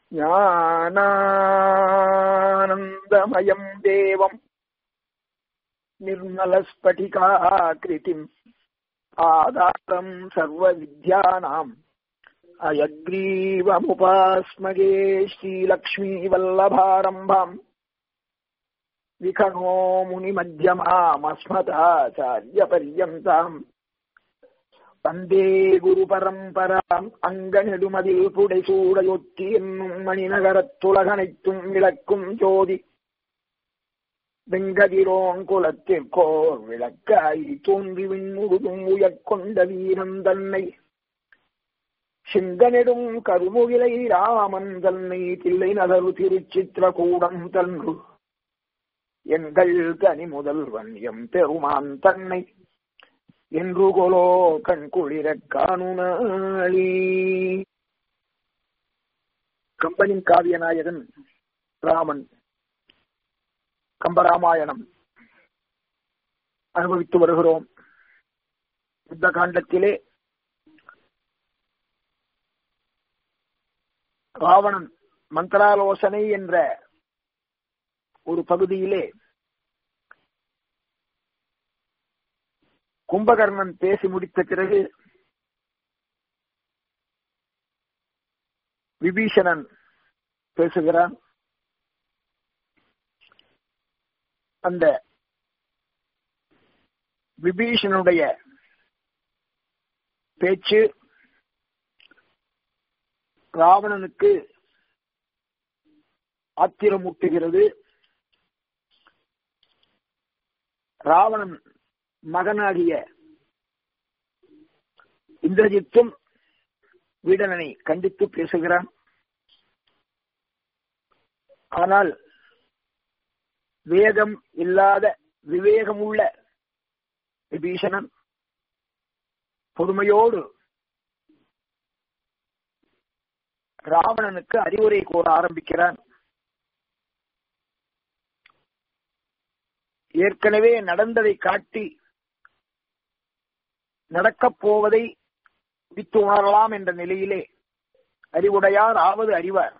ஞானானந்தமயம் தேவம் निर्मलस्फटिकाकृतिम् आधारम् सर्वविद्यानाम् अयग्रीवमुपास्मगे श्रीलक्ष्मीवल्लभारम्भाम् विखणो मुनिमध्यमामस्मदाचार्यपर्यन्ताम् வந்தே குரு பரம்பராம் அங்கநெடுமதில் புடைசூடையொத்தி என்னும் மணிநகரத்துலகனைத்தும் விளக்கும் ஜோதி வெங்கதிரோங்குலத்திற்கோர் விளக்காய் தோன்றி விண்முழுதும் உயர்கொண்ட வீரம் தன்னை சிங்கனிடும் கருமுகிலை ராமன் தன்னை தில்லை நகரு திருச்சித்திரகூடம் தன்று எங்கள் கனி முதல்வன் எம் பெருமான் தன்னை என்று கொலோ கண்குளிரக் காணுனாளி கம்பனின் காவியநாயகன் ராமன் கம்பராமாயணம் அனுபவித்து வருகிறோம் யுத்த காண்டத்திலே ராவணன் மந்திராலோசனை என்ற ஒரு பகுதியிலே கும்பகர்ணன் பேசி முடித்த பிறகு விபீஷணன் பேசுகிறான் அந்த விபீஷனுடைய பேச்சு ராவணனுக்கு ஆத்திரமூட்டுகிறது ராவணன் மகனாகிய இந்திரஜித்தும் வீடனனை கண்டித்து பேசுகிறான் ஆனால் வேகம் இல்லாத விவேகமுள்ள விபீஷணன் பொறுமையோடு ராவணனுக்கு அறிவுரை கூற ஆரம்பிக்கிறான் ஏற்கனவே நடந்ததை காட்டி நடக்கப் போவதை வித்து உணரலாம் என்ற நிலையிலே அறிவுடையார் ஆவது அறிவார்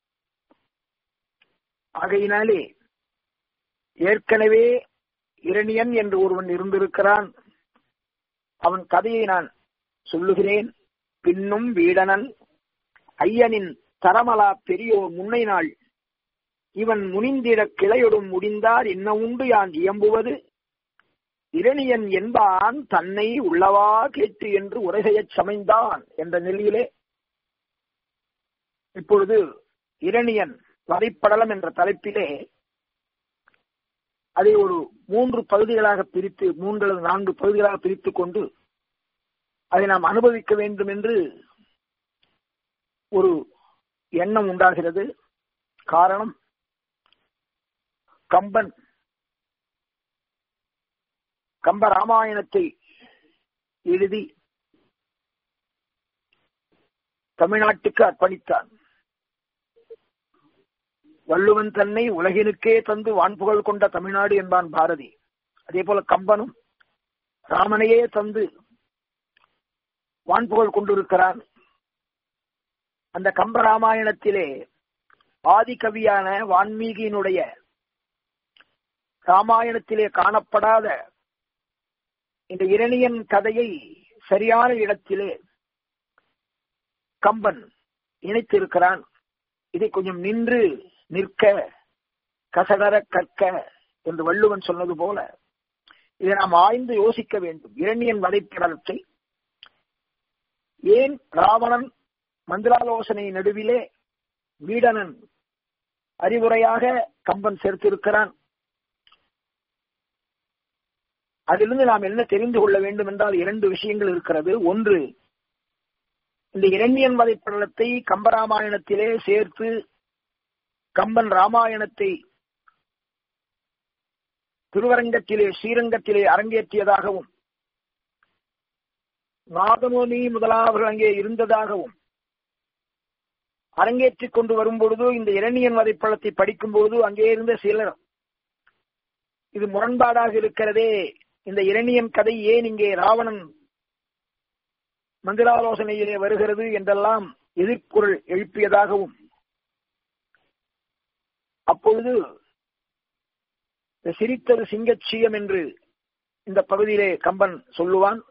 ஆகையினாலே ஏற்கனவே இரணியன் என்று ஒருவன் இருந்திருக்கிறான் அவன் கதையை நான் சொல்லுகிறேன் பின்னும் வீடனன் ஐயனின் தரமலா பெரியோர் முன்னை நாள் இவன் முனிந்திட கிளையொடும் முடிந்தார் என்ன உண்டு யான் இயம்புவது இரணியன் என்பான் தன்னை உள்ளவா கேட்டு என்று உரை செய்யச் சமைந்தான் என்ற நிலையிலே இப்பொழுது இரணியன் வதைப்படலம் என்ற தலைப்பிலே அதை ஒரு மூன்று பகுதிகளாக பிரித்து மூன்று அல்லது நான்கு பகுதிகளாக பிரித்துக் கொண்டு அதை நாம் அனுபவிக்க வேண்டும் என்று ஒரு எண்ணம் உண்டாகிறது காரணம் கம்பன் கம்ப ராமாயணத்தை எழுதி தமிழ்நாட்டுக்கு அர்ப்பணித்தான் வள்ளுவன் தன்னை உலகினுக்கே தந்து வான்புகழ் கொண்ட தமிழ்நாடு என்பான் பாரதி அதே போல கம்பனும் ராமனையே தந்து வான்புகழ் கொண்டிருக்கிறான் அந்த கம்ப ராமாயணத்திலே ஆதிகவியான வான்மீகியினுடைய ராமாயணத்திலே காணப்படாத இந்த இரணியன் கதையை சரியான இடத்திலே கம்பன் இணைத்திருக்கிறான் இதை கொஞ்சம் நின்று நிற்க கசடர கற்க என்று வள்ளுவன் சொன்னது போல இதை நாம் ஆய்ந்து யோசிக்க வேண்டும் இரணியன் வதைப்படலத்தை ஏன் ராவணன் மந்திராலோசனை நடுவிலே வீடனன் அறிவுரையாக கம்பன் சேர்த்திருக்கிறான் அதிலிருந்து நாம் என்ன தெரிந்து கொள்ள வேண்டும் என்றால் இரண்டு விஷயங்கள் இருக்கிறது ஒன்று இந்த இரண்யன் வதைப்படலத்தை கம்பராமாயணத்திலே சேர்த்து கம்பன் ராமாயணத்தை திருவரங்கத்திலே ஸ்ரீரங்கத்திலே அரங்கேற்றியதாகவும் நாதமுனி முதலாவர்கள் அங்கே இருந்ததாகவும் அரங்கேற்றிக் கொண்டு வரும் பொழுது இந்த இரணியன் வதைப்பழத்தை படிக்கும் பொழுது அங்கே இருந்த சிலர் இது முரண்பாடாக இருக்கிறதே இந்த இரணியன் கதை ஏன் இங்கே ராவணன் மந்திராலோசனையிலே வருகிறது என்றெல்லாம் எதிர்குரல் எழுப்பியதாகவும் அப்பொழுது சிரித்தது சிங்கச்சீயம் என்று இந்த பகுதியிலே கம்பன் சொல்லுவான்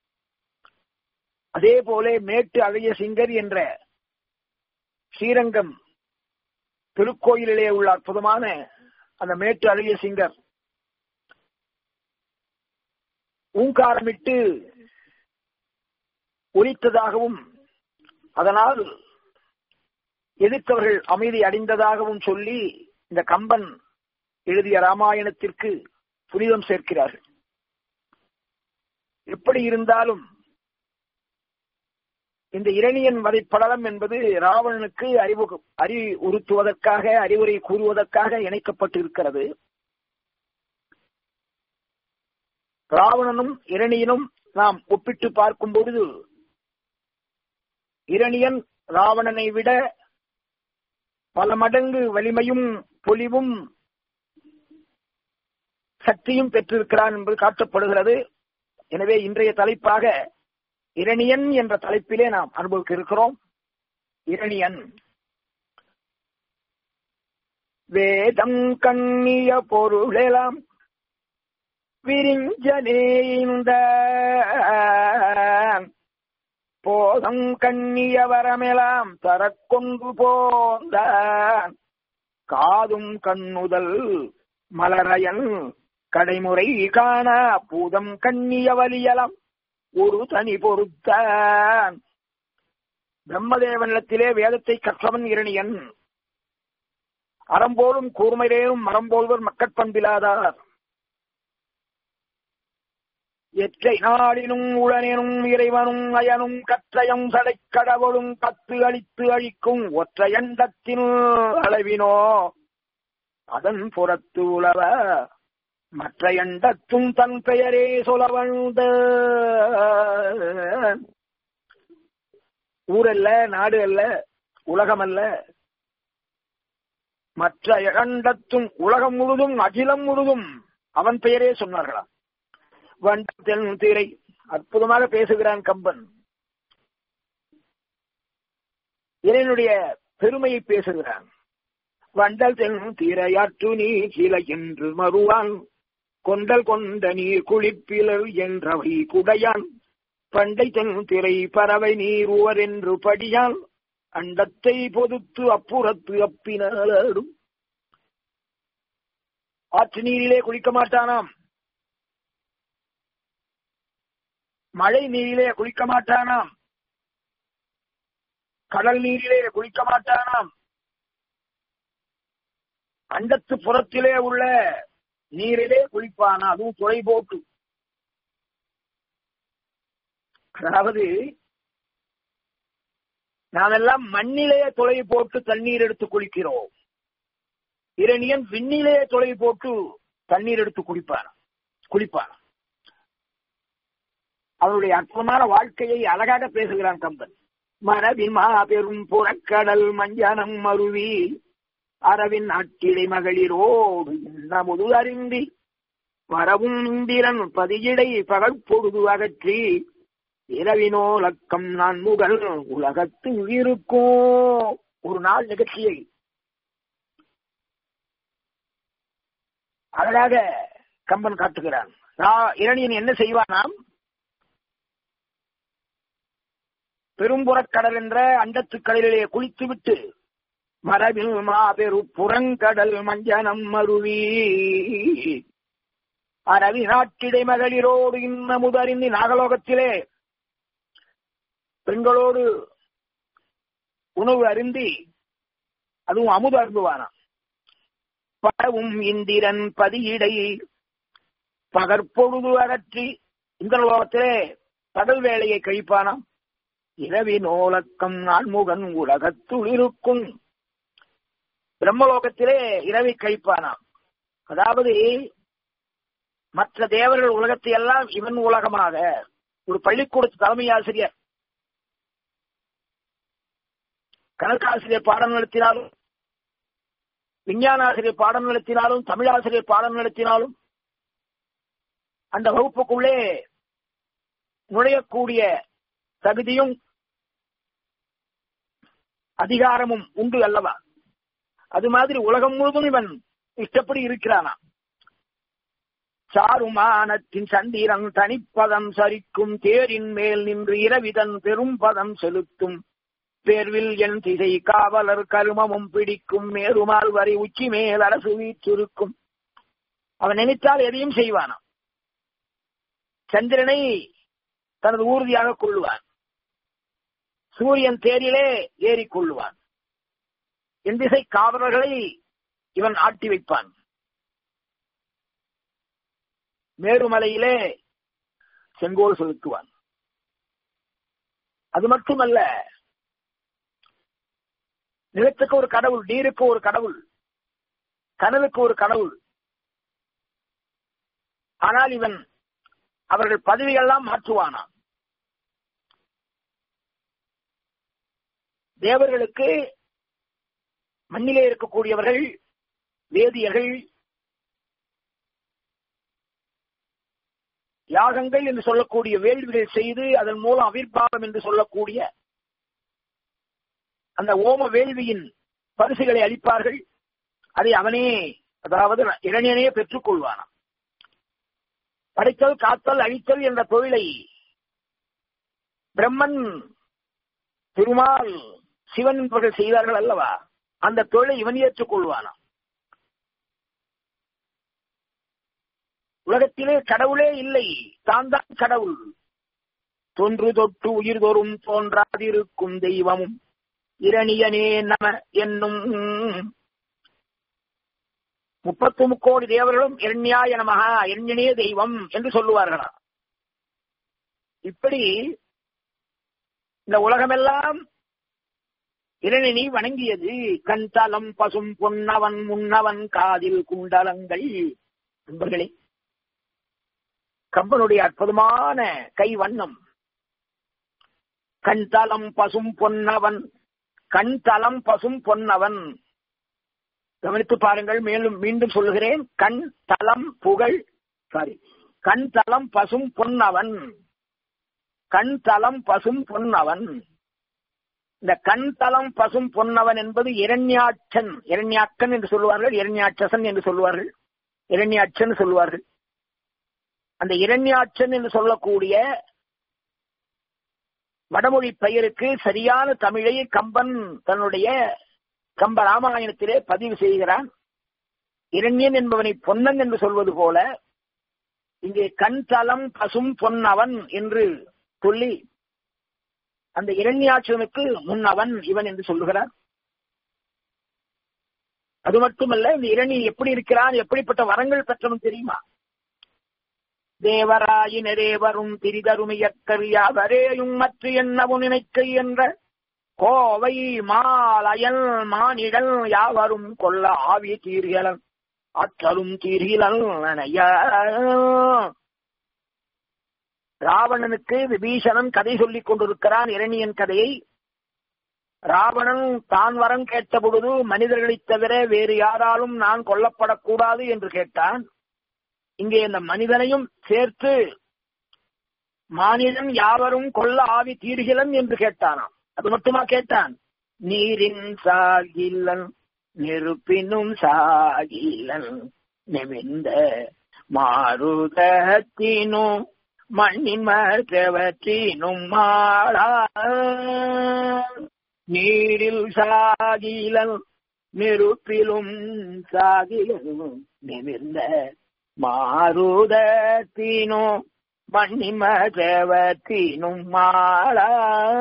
அதே போல மேட்டு அழகிய சிங்கர் என்ற ஸ்ரீரங்கம் திருக்கோயிலிலே உள்ள அற்புதமான அந்த மேட்டு அழகிய சிங்கர் ஊங்காரமிட்டு ஒலித்ததாகவும் அதனால் எதிர்த்தவர்கள் அமைதி அடைந்ததாகவும் சொல்லி இந்த கம்பன் எழுதிய ராமாயணத்திற்கு புனிதம் சேர்க்கிறார்கள் எப்படி இருந்தாலும் இந்த இரணியன் வதைப்படலம் என்பது ராவணனுக்கு அறிவு அறிவுறுத்துவதற்காக அறிவுரை கூறுவதற்காக இணைக்கப்பட்டு இருக்கிறது ராவணனும் இரணியனும் நாம் ஒப்பிட்டு பார்க்கும் பொழுது இரணியன் ராவணனை விட பல மடங்கு வலிமையும் பொலிவும் சக்தியும் பெற்றிருக்கிறான் என்பது காட்டப்படுகிறது எனவே இன்றைய தலைப்பாக இரணியன் என்ற தலைப்பிலே நாம் அனுபவிக்க இருக்கிறோம் இரணியன் வேதம் கண்ணிய பொருளெல்லாம் விரிஞ்சனேந்த போதம் கண்ணிய வரமெல்லாம் தரக்கொண்டு போந்த காதும் கண்ணுதல் மலரையன் கடைமுறை காண பூதம் கண்ணிய வலியலம் ஒரு தனி பொறுத்தான் பிரம்மதேவனிடத்திலே வேதத்தை கற்றவன் இரணியன் அறம்போலும் கூர்மையிலேயும் மரம்போல்வர் மக்கட்பண்பிலாதார் எற்றை நாடினும் உளனெனும் இறைவனும் அயனும் கற்றையும் சடை கடவுளும் கத்து அழித்து அழிக்கும் ஒற்றையண்டத்தின் அளவினோ அதன் புறத்து உளவ மற்ற எண்டத்தும் தன் பெயரே சொல்ல வந்த ஊரல்ல நாடு அல்ல உலகம் அல்ல மற்ற இரண்டத்தும் உலகம் முழுதும் அகிலம் முழுதும் அவன் பெயரே சொன்னார்களாம் வண்டத்தின் திரை அற்புதமாக பேசுகிறான் கம்பன் இறைவனுடைய பெருமையை பேசுகிறான் வண்டல் தென் திரையாற்று நீ சில என்று மறுவான் கொண்டல் கொண்ட நீர் குளிப்பிலர் என்றவை குடையான் பண்டை தென் திரை பறவை நீர் உவர் என்று படியான் அண்டத்தை பொதுத்து அப்புறத்து அப்பினாலும் ஆற்று நீரிலே குளிக்க மாட்டானாம் மழை நீரிலே குளிக்க மாட்டானாம் கடல் நீரிலே குளிக்க மாட்டானாம் அண்டத்து புறத்திலே உள்ள நீரிலே குளிப்பானா அதுவும் துளை போட்டு அதாவது நாமெல்லாம் மண்ணிலே துளை போட்டு தண்ணீர் எடுத்து குளிக்கிறோம் இரணியன் விண்ணிலே துளை போட்டு தண்ணீர் எடுத்து குளிப்பான் குளிப்பான் அவருடைய அற்புதமான வாழ்க்கையை அழகாக பேசுகிறான் கம்பன் மரபின் மாபெரும் புறக்கடல் மஞ்சனம் மருவி அரவின் நாட்டிலை மகளிரோடு நமது அறிந்தி வரவும் இந்திரன் பதியிடை பகல் பொழுது அகற்றி இரவினோ லக்கம் நான் முகல் உலகத்து இருக்கும் ஒரு நாள் நிகழ்ச்சியை அழகாக கம்பன் காட்டுகிறான் இரணியன் என்ன செய்வானாம் பெரும்புறக்கடல் என்ற அண்டத்து கடலிலே குளித்துவிட்டு மரபில் மாபெரு புறங்கடல் மஞ்சனம் மருவி அரவி நாட்டிடை மகளிரோடு இன்ன முதறிந்தி நாகலோகத்திலே பெண்களோடு உணவு அருந்தி அதுவும் அமுது அருந்துவானாம் பரவும் இந்திரன் பதியிடை பகற்பொழுது அகற்றி இந்த லோகத்திலே பகல் வேலையை கழிப்பானாம் இரவி நோலக்கம் நான்முகன் உலகத்துள் இருக்கும் பிரம்மலோகத்திலே இரவி கழிப்பானாம் அதாவது மற்ற தேவர்கள் உலகத்தை எல்லாம் இவன் உலகமாக ஒரு பள்ளிக்கூடத்து தலைமை ஆசிரியர் கணக்காசிரியர் பாடம் நடத்தினாலும் விஞ்ஞான ஆசிரியர் பாடம் நடத்தினாலும் தமிழாசிரியர் பாடம் நடத்தினாலும் அந்த வகுப்புக்குள்ளே நுழையக்கூடிய தகுதியும் அதிகாரமும் உண்டு அல்லவா அது மாதிரி உலகம் முழுவதும் இவன் இஷ்டப்படி இருக்கிறானா சாருமானத்தின் சந்திரன் தனிப்பதம் சரிக்கும் தேரின் மேல் நின்று இரவிதன் பெரும் பதம் செலுத்தும் பேர்வில் என் திசை காவலர் கருமமும் பிடிக்கும் மேருமால் வரை உச்சி மேல் அரசு வீற்றிருக்கும் அவன் நினைத்தால் எதையும் செய்வானாம் சந்திரனை தனது ஊர்தியாக கொள்ளுவான் சூரியன் தேரிலே ஏறிக்கொள்ளுவான் என் திசை காவலர்களை இவன் ஆட்டி வைப்பான் மேருமலையிலே செங்கோல் செலுத்துவான் அது மட்டுமல்ல நிலத்துக்கு ஒரு கடவுள் நீருக்கு ஒரு கடவுள் கனலுக்கு ஒரு கடவுள் ஆனால் இவன் அவர்கள் பதவிகள்லாம் மாற்றுவானா தேவர்களுக்கு மண்ணிலே இருக்கக்கூடியவர்கள் வேதியர்கள் யாகங்கள் என்று சொல்லக்கூடிய வேள்விகள் செய்து அதன் மூலம் அவிர்பாவம் என்று சொல்லக்கூடிய அந்த ஓம வேள்வியின் பரிசுகளை அளிப்பார்கள் அதை அவனே அதாவது இளைஞனே பெற்றுக் கொள்வானாம் படைத்தல் காத்தல் அழித்தல் என்ற தொழிலை பிரம்மன் திருமால் சிவன் என்பவர்கள் செய்தார்கள் அல்லவா அந்த தொழிலை இவன் ஏற்றுக் கொள்வானாம் உலகத்திலே கடவுளே இல்லை தான் தான் கடவுள் தொன்று தொட்டு உயிர் தோறும் தோன்றாதிருக்கும் தெய்வமும் இரணியனே நம என்னும் முப்பத்து முக்கோடி தேவர்களும் இரண்யாய நமகா இரண்யனே தெய்வம் என்று சொல்லுவார்களா இப்படி இந்த உலகமெல்லாம் இரணினி வணங்கியது கண் தலம் பசும் பொன்னவன் முன்னவன் காதில் குண்டலங்கள் நண்பர்களே கம்பனுடைய அற்புதமான கை வண்ணம் கண் தலம் பசும் பொன்னவன் கண் தலம் பசும் பொன்னவன் கவனித்து பாருங்கள் மேலும் மீண்டும் சொல்லுகிறேன் கண் தலம் புகழ் சாரி கண் தலம் பசும் பொன்னவன் கண் தலம் பசும் பொன்னவன் இந்த கண் தலம் பசும் பொன்னவன் என்பது இரண்யாட்சன் இரண்யாக்கன் என்று சொல்லுவார்கள் இரண்யாட்சசன் என்று சொல்லுவார்கள் இரண்யாட்சன் சொல்லுவார்கள் அந்த இரண்யாட்சன் என்று சொல்லக்கூடிய வடமொழி பெயருக்கு சரியான தமிழை கம்பன் தன்னுடைய கம்ப ராமாயணத்திலே பதிவு செய்கிறான் இரண்யன் என்பவனை பொன்னன் என்று சொல்வது போல இங்கே கண் தலம் பசும் பொன்னவன் என்று சொல்லி அந்த இரண்யாட்சனுக்கு முன்னவன் இவன் என்று சொல்லுகிறார் அது மட்டுமல்ல இந்த இரணி எப்படி இருக்கிறான் எப்படிப்பட்ட வரங்கள் பெற்றவன் தெரியுமா தேவராயினரே வரும் திரிதருமையக்கர் யாவரேயும் மற்ற என்னவும் நினைக்க என்ற கோவை மாலயல் மானிடல் யாவரும் கொல்ல ஆவி தீர்கலன் ஆற்றலும் தீர்கிலன் ராவணனுக்கு விபீஷணன் கதை சொல்லிக் கொண்டிருக்கிறான் இரணியன் கதையை ராவணன் தான் வரம் கேட்ட பொழுது மனிதர்களைத் தவிர வேறு யாராலும் நான் கொல்லப்படக்கூடாது என்று கேட்டான் இங்கே இந்த மனிதனையும் சேர்த்து மானிடன் யாவரும் கொல்ல ஆவி தீர்கிலன் என்று கேட்டானாம் அது மட்டுமா கேட்டான் நீரின் சாகிலன் நெருப்பினும் சாகிலன் நிமிந்த மாறுதத்தினும் மண்ணின் மற்றவற்றினும் மாளா நீரில் சாகிலன் நெருப்பிலும் சாகிலும் நிமிர்ந்த மாறுதத்தினோ மண்ணிமதவத்தினும் மாளா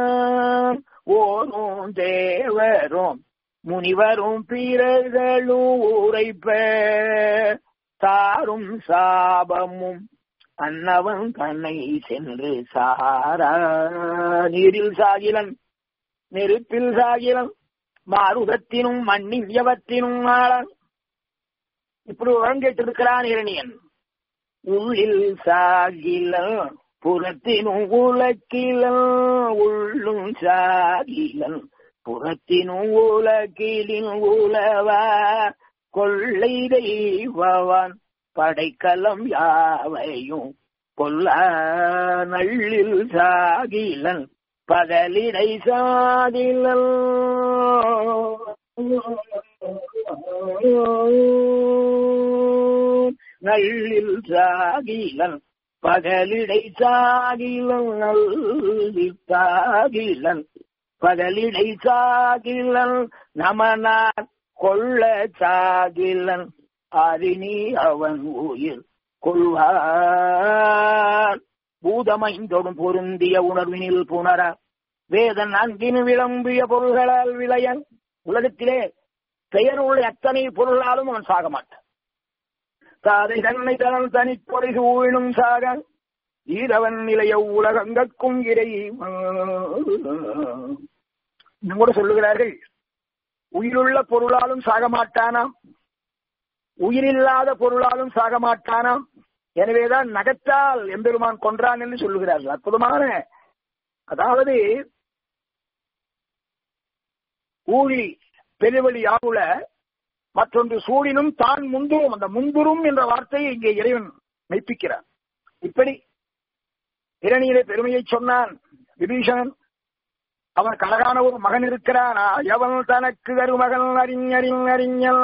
ஓரும் தேவரும் முனிவரும் பிறர்களும் உரைப்ப தாரும் சாபமும் அன்னவன் தன்னை சென்று சாரா நீரில் சாகிலன் நெருப்பில் சாகிலன் மாருதத்தினும் மண்ணில் எவத்தினும் ஆளன் இப்படி உரம் கேட்டிருக்கிறான் இரணியன் உள்ளில் சாகிலன் புறத்தினும் உலக்கிலன் உள்ளும் சாகிலன் புறத்தினும் உலகிலின் உலவா கொள்ளை தெய்வவான் படைக்கலம் யாவையும் கொல்ல நள்ளில் சாகிலன் பகலிடை சாகிலன் நள்ளில் சாகிலன் பகலிடை சாகிலன் நள்ளில் சாகிலன் பகலிடை சாகிலன் நமனார் கொள்ள சாகிலன் அரிணி அவன் உயிர் கொள்வார் பூதமைந்தொடும் பொருந்திய உணர்வினில் புணர வேதன் அன்பின் விளம்பிய பொருள்களால் விளையன் உலகத்திலே பெயர் உள்ள எத்தனை பொருளாலும் அவன் சாக மாட்டான் தாதை தன்னை தனல் தனிப்பொறை சூழினும் சாக ஈரவன் நிலைய உலகங்கக்கும் இறை இன்னும் கூட சொல்லுகிறார்கள் உயிருள்ள பொருளாலும் சாக மாட்டானாம் உயிரில்லாத பொருளாலும் சாக மாட்டானாம் எனவேதான் நகத்தால் எம்பெருமான் கொன்றான் என்று சொல்லுகிறார்கள் அற்புதமான அதாவது ஊழி பெருவழி ஆகுல மற்றொன்று சூழினும் தான் முந்துரும் அந்த முந்துரும் என்ற வார்த்தையை இங்கே இறைவன் மெய்ப்பிக்கிறார் இப்படி இரணியிலே பெருமையை சொன்னான் விபீஷணன் அவன் அழகான ஒரு மகன் இருக்கிறான் எவன் தனக்கு கருமகன் அறிஞரின் அறிஞல்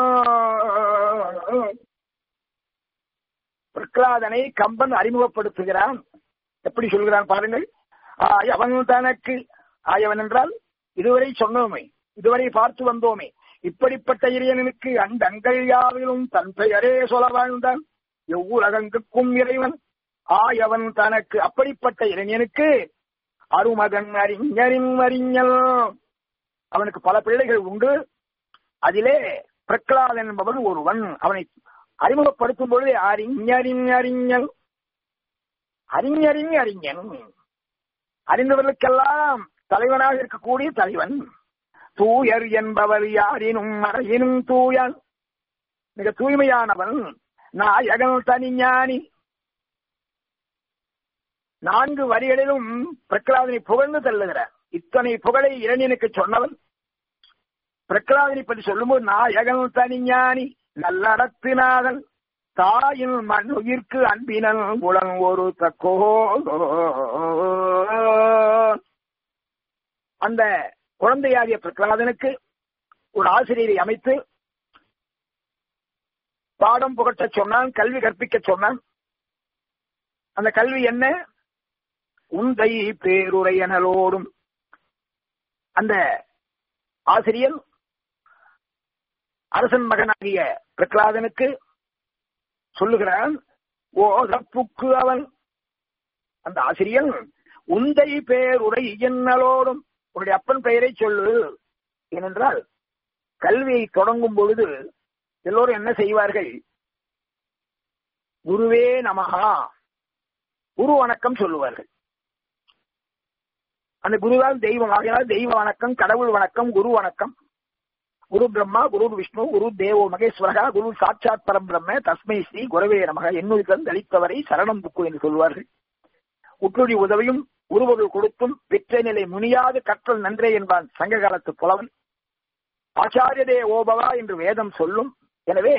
பிரகலாதனை கம்பன் அறிமுகப்படுத்துகிறான் எப்படி சொல்கிறான் பாருங்கள் அவன் தனக்கு ஆயவன் என்றால் இதுவரை சொன்னோமே இதுவரை பார்த்து வந்தோமே இப்படிப்பட்ட இறைவனுக்கு அந்த அங்கள் யாவிலும் தன் பெயரே சொல்ல வாழ்ந்தான் எவ்வுலகங்குக்கும் இறைவன் ஆயவன் தனக்கு அப்படிப்பட்ட இறைவனுக்கு அருமகன் அறிஞரின் அறிஞல் அவனுக்கு பல பிள்ளைகள் உண்டு அதிலே பிரகலாத் என்பவன் ஒருவன் அவனை அறிமுகப்படுத்தும் பொழுது அறிஞரின் அறிஞல் அறிஞரின் அறிஞன் அறிந்தவர்களுக்கெல்லாம் தலைவனாக இருக்கக்கூடிய தலைவன் தூயர் என்பவர் யாரினும் மறையினும் தூயன் மிக தூய்மையானவன் நாயகன் தனிஞானி நான்கு வரிகளிலும் பிரகலாதனை புகழ்ந்து தள்ளுகிறார் இத்தனை புகழை இரணியனுக்கு சொன்னவன் பிரகலாதனை பற்றி சொல்லும்போது நாயகன் தனிஞானி நல்லடத்தினாதன் தாயின் மண் உயிர்க்கு அன்பினன் குளம் ஒரு தக்கோ அந்த குழந்தையாகிய பிரகலாதனுக்கு ஒரு ஆசிரியரை அமைத்து பாடம் புகட்ட சொன்னான் கல்வி கற்பிக்க சொன்னான் அந்த கல்வி என்ன உந்தை பேருரையனலோடும் அந்த ஆசிரியர் அரசன் மகனாகிய பிரகலாதனுக்கு சொல்லுகிறான் ஓ தப்புக்கு அவன் அந்த ஆசிரியன் உந்தை பேருரை என்னலோடும் உன்னுடைய அப்பன் பெயரை சொல்லு ஏனென்றால் கல்வியை தொடங்கும் பொழுது எல்லோரும் என்ன செய்வார்கள் குருவே நமகா குரு வணக்கம் சொல்லுவார்கள் அந்த குருவால் தெய்வம் ஆகினால் தெய்வ வணக்கம் கடவுள் வணக்கம் குரு வணக்கம் குரு பிரம்மா குரு விஷ்ணு குரு தேவோ மகேஸ்வரகா குரு சாட்சாத் பரம்பிரம்ம தஸ்மை ஸ்ரீ குரவே நமக என்னுடன் தளித்தவரை சரணம் புக்கு என்று சொல்வார்கள் உற்றுடி உதவியும் உருவொருள் கொடுத்தும் வெற்ற நிலை முனியாது கற்றல் நன்றே என்பான் சங்க காலத்து புலவன் ஆச்சாரியதே ஓபவா என்று வேதம் சொல்லும் எனவே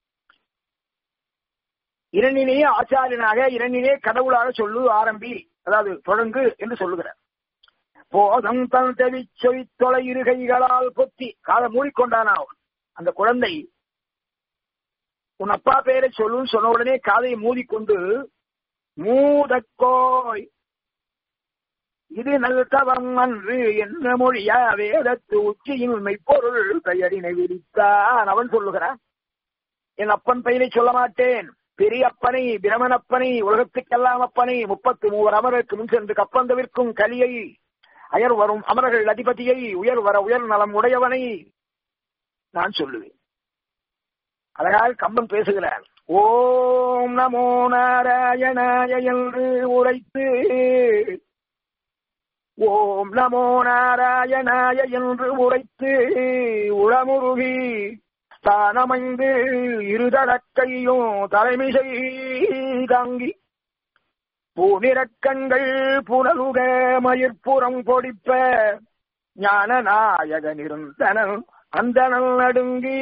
இரண்டினே ஆச்சாரியனாக இரண்டினே கடவுளாக சொல்லு ஆரம்பி அதாவது தொடங்கு என்று சொல்லுகிறார் போதம் தன் தெவி சொய் தொலை இருகைகளால் பொத்தி காலை மூடிக்கொண்டானா அந்த குழந்தை உன் அப்பா பெயரை சொல்லுன்னு சொன்ன உடனே காதையை மூடிக்கொண்டு மூதக்கோய் இது நல்தவம் அன்று என்ன மொழியா வேதத்து உச்சியின் மெய்ப்பொருள் பெயரினை விரித்தான் அவன் சொல்லுகிறான் என் அப்பன் பெயரை சொல்ல மாட்டேன் பெரிய அப்பனை பிரமனப்பனை உலகத்துக்கெல்லாம் அப்பனை முப்பத்து மூவர் அமருக்கு முன் சென்று கப்பந்தவிற்கும் கலியை அயர் வரும் அமரர்கள் அதிபதியை உயர் வர உயர் நலம் உடையவனை நான் சொல்லுவேன் அழகாக கம்பன் பேசுகிறான் ஓம் நமோ நாராயணாய என்று உரைத்து ஓம் நமோ நாராயணாய என்று உரைத்து உளமுருகி ஸ்தானமைந்து இருதடக்கையும் தலைமிசை தாங்கி பூநிறக்கண்கள் புனலுக மயிர்ப்புறம் பொடிப்ப ஞான நாயகன் இருந்தனன் அந்தனல் நடுங்கி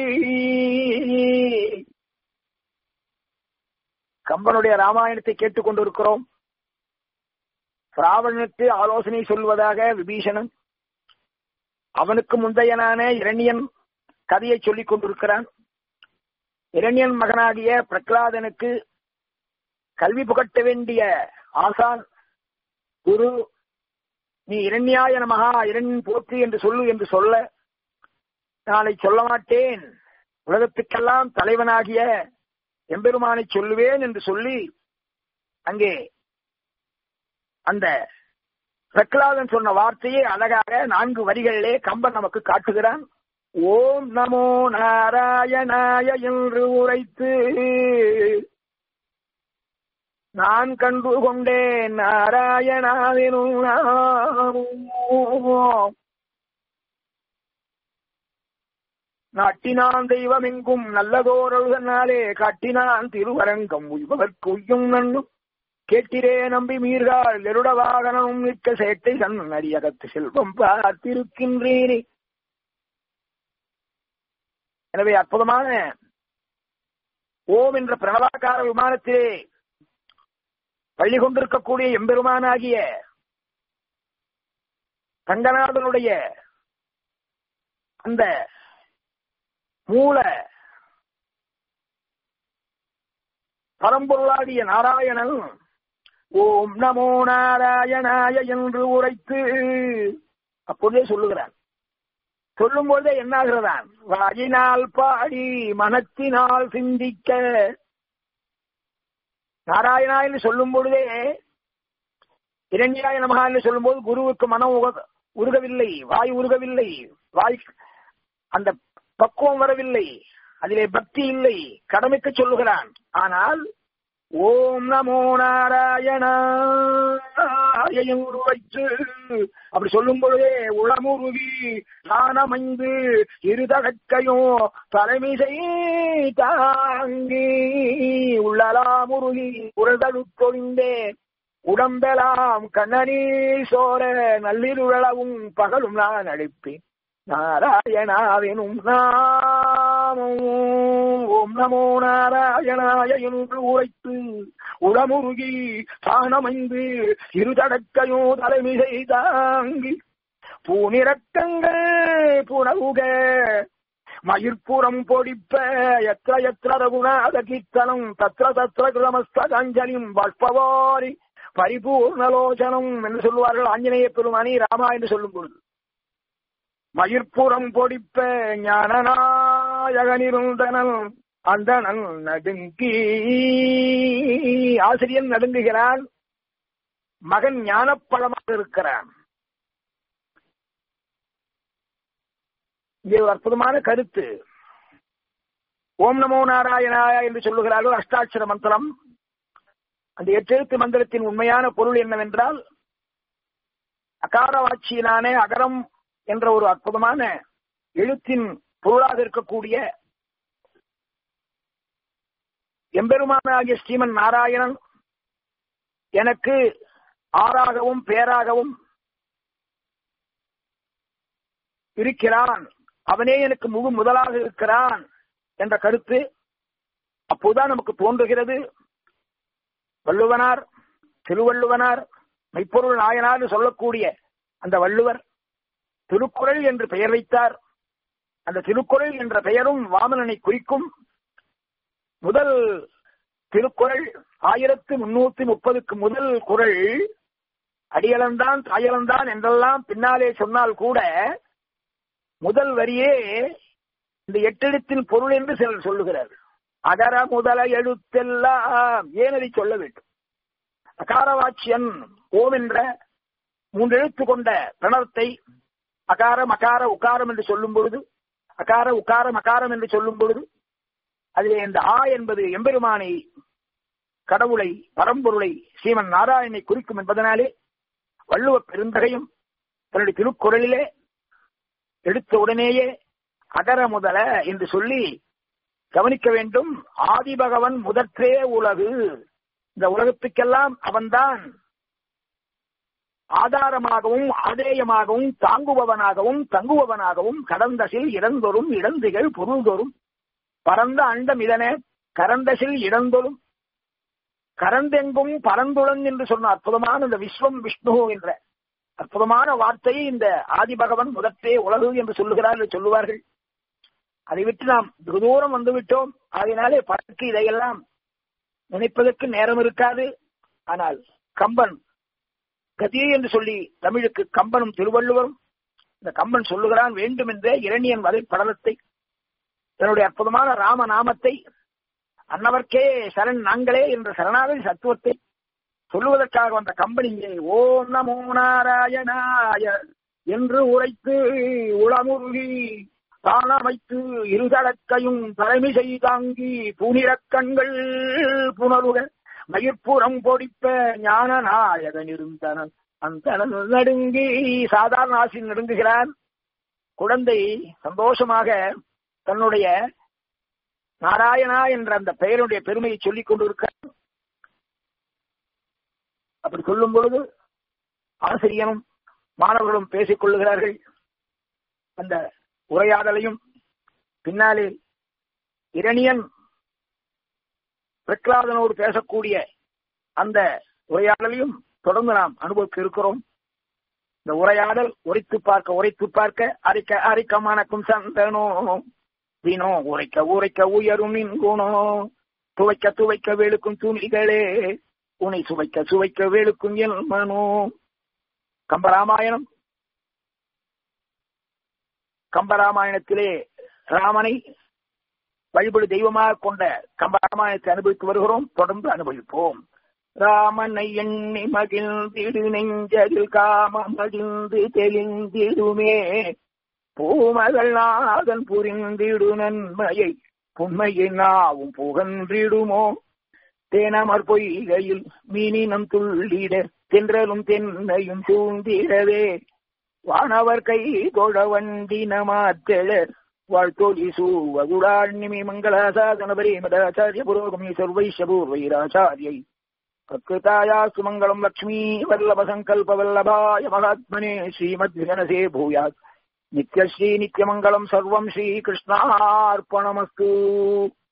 கம்பனுடைய ராமாயணத்தை கேட்டுக் கொண்டிருக்கிறோம் ராவணனுக்கு ஆலோசனை சொல்வதாக விபீஷணன் அவனுக்கு முந்தையனான இரணியன் கதையை சொல்லிக் கொண்டிருக்கிறான் இரண்யன் மகனாகிய பிரகலாதனுக்கு கல்வி புகட்ட வேண்டிய ஆசான் குரு நீ இரண்யாய நமகா இரண்யன் போற்றி என்று சொல்லு என்று சொல்ல நாளை சொல்ல மாட்டேன் உலகத்துக்கெல்லாம் தலைவனாகிய எம்பெருமானை சொல்லுவேன் என்று சொல்லி அங்கே அந்த பிரகலாதன் சொன்ன வார்த்தையை அழகாக நான்கு வரிகளிலே கம்பன் நமக்கு காட்டுகிறான் ஓம் நமோ நாராயணாய என்று உரைத்து நான் கண்டு கொண்டேன் நாராயணாவினும் நாட்டினான் தெய்வம் எங்கும் நல்லதோரழுதனாலே காட்டினான் திருவரங்கம் உய்பவர்க்கு உய்யும் நன்னும் கேட்டிரே நம்பி மீர்கால் எருட வாகனம் நிற்க சேட்டை தன் அரியகத்து செல்வம் பார்த்திருக்கின்றேனே எனவே அற்புதமான ஓம் என்ற பிரணவாக்கார விமானத்திலே பள்ளி கொண்டிருக்கக்கூடிய எம்பெருமானாகிய தங்கநாதனுடைய அந்த மூல பரம்பொருளாகிய நாராயணன் ஓம் நமோ நாராயணாய என்று உரைத்து அப்பொழுதே சொல்லுகிறான் சொல்லும் பொழுதே என்னாகிறதான் வாயினால் பாடி மனத்தினால் சிந்திக்க நாராயணா என்று சொல்லும் பொழுதே இரண்யாய நமகா என்று சொல்லும் போது குருவுக்கு மனம் உக- உருகவில்லை வாய் உருகவில்லை வாய் அந்த பக்குவம் வரவில்லை அதிலே பக்தி இல்லை கடமைக்கு சொல்லுகிறான் ஆனால் ஓம் நமோ நாராயணாய என்று வைத்து அப்படி சொல்லும் பொழுதே உளமுருகி தானமைந்து இருதகக்கையும் தலைமிசை தாங்கி உள்ளலாமுருகி உரதழுத்தொழிந்தே உடம்பெலாம் கண்ணனீர் சோர நள்ளிருளவும் பகலும் நான் அழைப்பேன் நாராயணாவினும் நாமம் ஓம் நமோ நாராயணாய என்று உரைத்து உளமுருகி தானமைந்து இருதடக்கையோ தலைமிசை தாங்கி பூனிறக்கங்கள் புனவுக மயிர்புறம் பொடிப்ப எத்திர எத்திர ரகுநாத கீர்த்தனம் தத்திர தத்திர கிருதமஸ்தகாஞ்சலியும் பாஷ்பவாரி பரிபூர்ணலோச்சனம் என்று சொல்லுவார்கள் ஆஞ்சநேய பெருமானி ராமா என்று சொல்லும் பொழுது மயிர்புறம் பொடிப்ப ஞானநாயகனிருந்தனன் அந்த நடுங்கி ஆசிரியன் நடுங்குகிறான் மகன் ஞானப்பழமாக இருக்கிறான் இங்கே ஒரு அற்புதமான கருத்து ஓம் நமோ நாராயணாயா என்று சொல்லுகிறார்கள் அஷ்டாட்சர மந்திரம் அந்த எட்டெழுத்து மந்திரத்தின் உண்மையான பொருள் என்னவென்றால் அகாரவாட்சியினானே அகரம் என்ற ஒரு அற்புதமான எழுத்தின் பொருளாக இருக்கக்கூடிய எம்பெருமானாகிய ஸ்ரீமன் நாராயணன் எனக்கு ஆறாகவும் பேராகவும் இருக்கிறான் அவனே எனக்கு முழு முதலாக இருக்கிறான் என்ற கருத்து அப்போதுதான் நமக்கு தோன்றுகிறது வள்ளுவனார் திருவள்ளுவனார் மெய்ப்பொருள் நாயனார் சொல்லக்கூடிய அந்த வள்ளுவர் திருக்குறள் என்று பெயர் வைத்தார் அந்த திருக்குறள் என்ற பெயரும் வாமனனை குறிக்கும் முதல் திருக்குறள் ஆயிரத்து முன்னூத்தி முப்பதுக்கு முதல் குரல் அடியளந்தான் தாயளந்தான் என்றெல்லாம் பின்னாலே சொன்னால் கூட முதல் வரியே இந்த எட்டெழுத்தின் பொருள் என்று சிலர் சொல்லுகிறார் அகர முதல எழுத்தெல்லாம் ஏன் அதை சொல்ல வேண்டும் அகாரவாட்சியன் ஓம் என்ற மூன்று எழுத்து கொண்ட பிரணவத்தை அகாரம் அகார உகாரம் என்று சொல்லும் பொழுது அகார உகாரம் அகாரம் என்று சொல்லும் பொழுது அதிலே இந்த ஆ என்பது எம்பெருமானை கடவுளை பரம்பொருளை ஸ்ரீமன் நாராயணனை குறிக்கும் என்பதனாலே வள்ளுவ பெருந்தகையும் தன்னுடைய திருக்குறளிலே எடுத்த உடனேயே அகர முதல என்று சொல்லி கவனிக்க வேண்டும் ஆதிபகவன் முதற்றே உலகு இந்த உலகத்துக்கெல்லாம் அவன்தான் ஆதாரமாகவும் ஆதேயமாகவும் தாங்குபவனாகவும் தங்குபவனாகவும் கடந்தசில் இறந்தொரும் இடந்திகள் பொருள்தொரும் பரந்த அண்டம் இதன கரந்தசில் இடந்தொரும் கரந்தெங்கும் பரந்துளன் என்று சொன்ன அற்புதமான இந்த விஸ்வம் விஷ்ணு என்ற அற்புதமான வார்த்தையை இந்த ஆதிபகவன் முதற்றே உலகு என்று சொல்லுகிறார் என்று சொல்லுவார்கள் அதை விட்டு நாம் வெகு தூரம் வந்து விட்டோம் அதனாலே பறக்கு இதையெல்லாம் நினைப்பதற்கு நேரம் இருக்காது ஆனால் கம்பன் கதி என்று சொல்லி தமிழுக்கு கம்பனும் திருவள்ளுவரும் இந்த கம்பன் சொல்லுகிறான் வேண்டும் என்ற இரணியன் வதை படலத்தை தன்னுடைய அற்புதமான ராம நாமத்தை அன்னவர்க்கே சரண் நாங்களே என்ற சரணாகதி சத்துவத்தை சொல்லுவதற்காக வந்த கம்பன் இங்கே ஓம் நமோ நாராயணாய என்று உரைத்து உளமுருகி தானமைத்து இருதடக்கையும் தலைமிசை தாங்கி புனிரக் கண்கள் புனருக மயிர்ப்புறம் பொடிப்ப ஞான நாயகன் இருந்தனர் அந்த நடுங்கி சாதாரண ஆசிரியர் நடுங்குகிறான் குழந்தை சந்தோஷமாக தன்னுடைய நாராயணா என்ற அந்த பெயருடைய பெருமையை சொல்லிக் கொண்டிருக்க அப்படி சொல்லும் பொழுது ஆசிரியனும் மாணவர்களும் பேசிக் கொள்ளுகிறார்கள் அந்த உரையாடலையும் பின்னாலே இரணியன் பிரகலாதனோடு பேசக்கூடிய அந்த உரையாடலையும் தொடர்ந்து நாம் அனுபவிக்க இருக்கிறோம் இந்த உரையாடல் உரைத்து பார்க்க உரைத்து பார்க்க அரிக்க அரிக்க மணக்கும் சந்தனோ வீணோ உரைக்க உரைக்க உயரும் நின்குணோ துவைக்க துவைக்க வேலுக்கும் துணிகளே உனை சுவைக்க சுவைக்க வேலுக்கும் என் மனோ கம்பராமாயணம் கம்பராமாயணத்திலே ராமனை வழிபடு தெய்வமாக கொண்ட கம்பராமாயணத்தை அனுபவித்து வருகிறோம் தொடர்ந்து அனுபவிப்போம் ராமனை எண்ணி மகிழ்ந்திடு நெஞ்சதில் காமம் மகிழ்ந்து தெளிந்திடுமே பூமகள் நாதன் புரிந்திடு நன்மையை புண்மையை நாவும் புகன்றிடுமோ தேனமர் பொய்கையில் மீனினம் துள்ளிட தென்றலும் தென்னையும் சூழ்ந்திடவே வானவர் கை தொழ வண்டின மாத்தெழ வாழ்த்தோலி சூவகுடாண்ணிமி மங்களாசாதன பரேமதாச்சாரிய புரோகமி சர்வைஷ பூர்வைராச்சாரியை கத்கிருதாயா சுமங்கலம் லக்ஷ்மீ வல்லப சங்கல்ப வல்லபாய மகாத்மனே ஸ்ரீமத் விகனசே பூயாத் நித்யஸ்ரீ நித்யமங்கலம் சர்வம் ஸ்ரீ கிருஷ்ணார்ப்பணமஸ்து